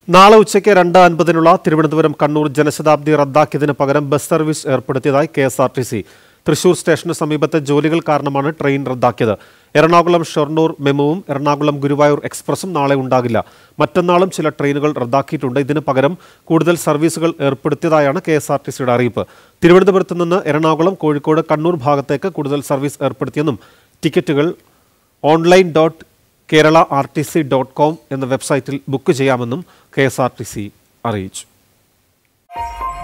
നാളെ ഉച്ചയ്ക്ക് രണ്ട് അൻപതിനുള്ള തിരുവനന്തപുരം കണ്ണൂർ ജനശതാബ്ദി റദ്ദാക്കിയതിന് പകരം ബസ് സർവീസ് ഏർപ്പെടുത്തിയതായി K S R T C Thrissur സ്റ്റേഷന് സമീപത്തെ ജോലികൾ കാരണമാണ് ട്രെയിൻ റദ്ദാക്കിയത് എറണാകുളം ഷൊർണൂർ മെമുവും എറണാകുളം ഗുരുവായൂർ എക്സ്പ്രസും നാളെ ഉണ്ടാകില്ല മറ്റന്നാളും ചില ട്രെയിനുകൾ റദ്ദാക്കിയിട്ടുണ്ട് ഇതിന് പകരം കൂടുതൽ സർവീസുകൾ ഏർപ്പെടുത്തിയതായാണ് കെ എസ് ആർ ടി സിയുടെ അറിയിപ്പ് തിരുവനന്തപുരത്ത് നിന്ന് എറണാകുളം കോഴിക്കോട് കണ്ണൂർ ഭാഗത്തേക്ക് കൂടുതൽ സർവീസ് ഏർപ്പെടുത്തിയെന്നും ടിക്കറ്റുകൾ online dot Kerala R T C dot com എന്ന വെബ്സൈറ്റിൽ ബുക്ക് ചെയ്യാമെന്നും K S R T C അറിയിച്ചു